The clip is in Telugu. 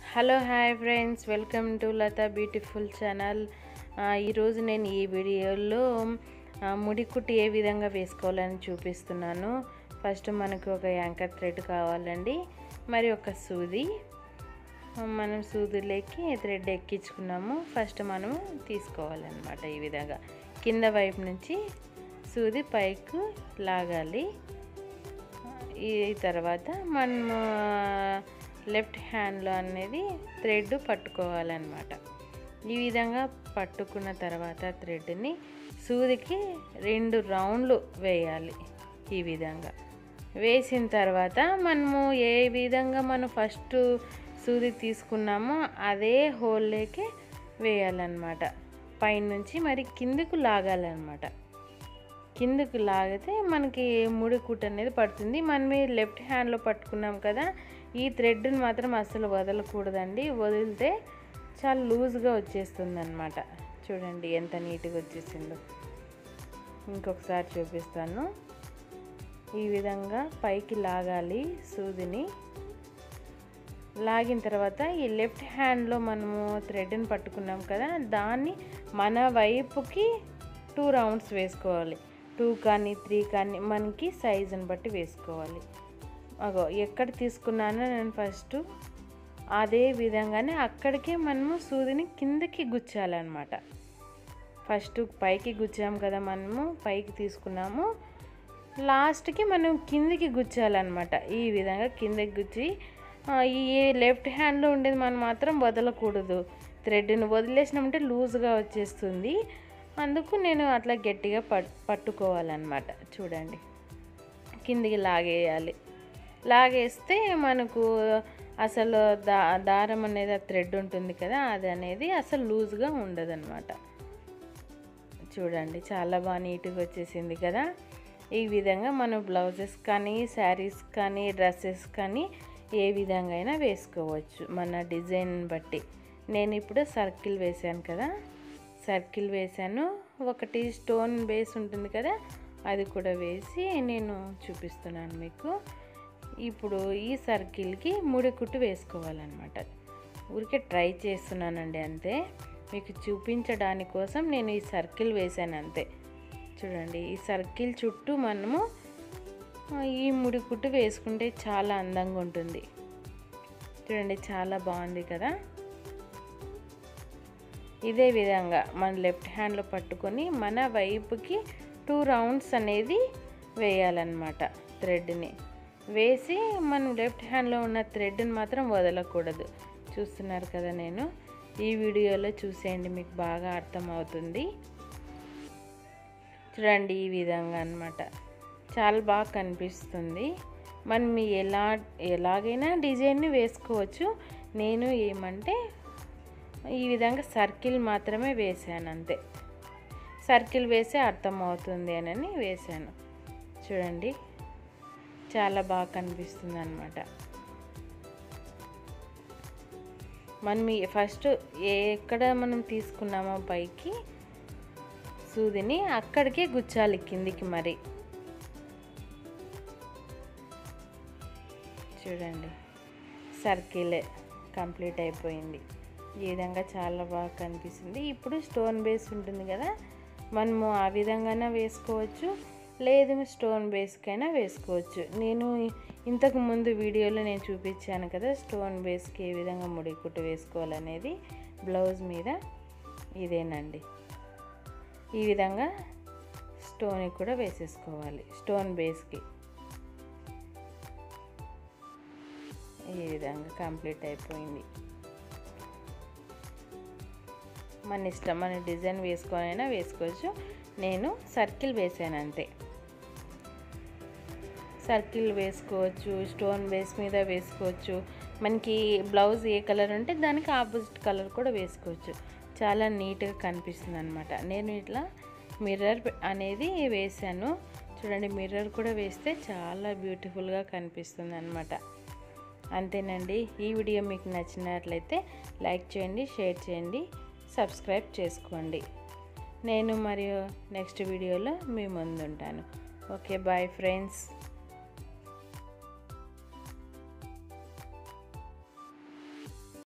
hello hi friends welcome to Latha beautiful channel ఈరోజు నేను ఈ వీడియోలో ఆ, ముడి కుట్టి ఏ విధంగా వేసుకోవాలని చూపిస్తున్నాను ఫస్ట్ మనకు ఒక యాంకర్ థ్రెడ్ కావాలండి మరి ఒక సూది మనం సూదులేకి థ్రెడ్ ఎక్కించుకున్నాము ఫస్ట్ మనము తీసుకోవాలన్నమాట ఈ విధంగా కింద వైపు నుంచి సూది పైకి లాగాలి ఈ తర్వాత మనము లెఫ్ట్ హ్యాండ్లో అనేది థ్రెడ్ పట్టుకోవాలన్నమాట ఈ విధంగా పట్టుకున్న తర్వాత థ్రెడ్ని సూదికి రెండు రౌండ్లు వేయాలి ఈ విధంగా వేసిన తర్వాత మనము ఏ విధంగా మనం ఫస్ట్ సూది తీసుకున్నామో అదే హోల్లోకి వేయాలన్నమాట పైనుంచి మరి కిందకు లాగాలన్నమాట కిందకు లాగితే మనకి ముడి కుట్టు అనేది పడుతుంది మనం ఈ లెఫ్ట్ హ్యాండ్లో పట్టుకున్నాం కదా ఈ థ్రెడ్ని మాత్రం అస్సలు వదలకూడదండి వదిలితే చాలా లూజ్గా వచ్చేస్తుంది అనమాట చూడండి ఎంత నీట్గా వచ్చేసిందో ఇంకొకసారి చూపిస్తాను ఈ విధంగా పైకి లాగాలి సూదిని లాగిన తర్వాత ఈ లెఫ్ట్ హ్యాండ్లో మనము థ్రెడ్ని పట్టుకున్నాం కదా దాన్ని మన వైపుకి టూ రౌండ్స్ వేసుకోవాలి టూ కానీ త్రీ కానీ మనకి సైజుని బట్టి వేసుకోవాలి అగో ఎక్కడ తీసుకున్నానో నేను ఫస్ట్ అదే విధంగానే అక్కడికే మనము సూదిని కిందకి గుచ్చాలన్నమాట ఫస్ట్ పైకి గుచ్చాం కదా మనము పైకి తీసుకున్నాము లాస్ట్కి మనం కిందికి గుచ్చాలన్నమాట ఈ విధంగా కిందకి గుచ్చి ఆ, ఈ లెఫ్ట్ హ్యాండ్లో ఉండేది మనం మాత్రం వదలకూడదు థ్రెడ్ని వదిలేసినామంటే లూజ్గా వచ్చేస్తుంది అందుకు నేను అట్లా గట్టిగా పట్ పట్టుకోవాలన్నమాట చూడండి కిందికి లాగేయాలి లాగేస్తే మనకు అసలు దా దారం అనేది ఆ థ్రెడ్ ఉంటుంది కదా అది అనేది అసలు లూజ్గా ఉండదన్నమాట చూడండి చాలా బాగా నీట్గా వచ్చేసింది కదా ఈ విధంగా మనం బ్లౌజెస్ కానీ శారీస్ కానీ డ్రెస్సెస్ కానీ ఏ విధంగా అయినా వేసుకోవచ్చు మన డిజైన్ బట్టి నేను ఇప్పుడు సర్కిల్ వేసాను కదా సర్కిల్ వేసాను ఒకటి స్టోన్ బేస్ ఉంటుంది కదా అది కూడా వేసి నేను చూపిస్తున్నాను మీకు ఇప్పుడు ఈ సర్కిల్కి ముడి కుట్టు వేసుకోవాలన్నమాట ఊరికే ట్రై చేస్తున్నానండి అంతే మీకు చూపించడాని కోసం నేను ఈ సర్కిల్ వేసాను అంతే చూడండి ఈ సర్కిల్ చుట్టూ మనము ఆ, ఈ ముడి కుట్టు వేసుకుంటే చాలా అందంగా ఉంటుంది చూడండి చాలా బాగుంది కదా ఇదే విధంగా మన లెఫ్ట్ హ్యాండ్లో పట్టుకొని మన వైపుకి టూ రౌండ్స్ అనేది వేయాలన్నమాట థ్రెడ్ని వేసి మనం లెఫ్ట్ హ్యాండ్లో ఉన్న థ్రెడ్ని మాత్రం వదలకూడదు చూస్తున్నారు కదా నేను ఈ వీడియోలో చూసేయండి మీకు బాగా అర్థమవుతుంది చూడండి ఈ విధంగా అన్నమాట చాలా బాగా కనిపిస్తుంది మనం ఎలా ఎలాగైనా డిజైన్ని వేసుకోవచ్చు నేను ఏమంటే ఈ విధంగా సర్కిల్ మాత్రమే వేసాను అంతే సర్కిల్ వేస్తే అర్థమవుతుంది అని వేసాను చూడండి చాలా బాగా కనిపిస్తుంది అనమాట మనం ఈ ఫస్ట్ ఎక్కడ మనం తీసుకున్నామో పైకి సూదిని అక్కడికే గుచ్చాలి కిందికి మరి చూడండి సర్కిల్ కంప్లీట్ అయిపోయింది ఈ విధంగా చాలా బాగా కనిపిస్తుంది ఇప్పుడు స్టోన్ బేస్ ఉంటుంది కదా మనము ఆ విధంగానే వేసుకోవచ్చు లేదు స్టోన్ బేస్కైనా వేసుకోవచ్చు నేను ఇంతకు ముందు వీడియోలో నేను చూపించాను కదా స్టోన్ బేస్కి ఏ విధంగా ముడి కుట్టు వేసుకోవాలనేది బ్లౌజ్ మీద ఇదేనండి ఈ విధంగా స్టోన్ కూడా వేసేసుకోవాలి స్టోన్ బేస్కి ఈ విధంగా కంప్లీట్ అయిపోయింది మన ఇష్టం మన డిజైన్ వేసుకొనైనా వేసుకోవచ్చు నేను సర్కిల్ వేసాను అంతే సర్కిల్ వేసుకోవచ్చు స్టోన్ బేస్ మీద వేసుకోవచ్చు మనకి బ్లౌజ్ ఏ కలర్ ఉంటే దానికి ఆపోజిట్ కలర్ కూడా వేసుకోవచ్చు చాలా నీట్గా కనిపిస్తుంది అనమాట నేను ఇట్లా మిర్రర్ అనేది వేసాను చూడండి మిర్రర్ కూడా వేస్తే చాలా బ్యూటిఫుల్గా కనిపిస్తుంది అనమాట అంతేనండి ఈ వీడియో మీకు నచ్చినట్లయితే లైక్ చేయండి షేర్ చేయండి సబ్స్క్రైబ్ చేసుకోండి నేను మరియు నెక్స్ట్ వీడియోలో మీ ముందు ఉంటాను ఓకే బాయ్ ఫ్రెండ్స్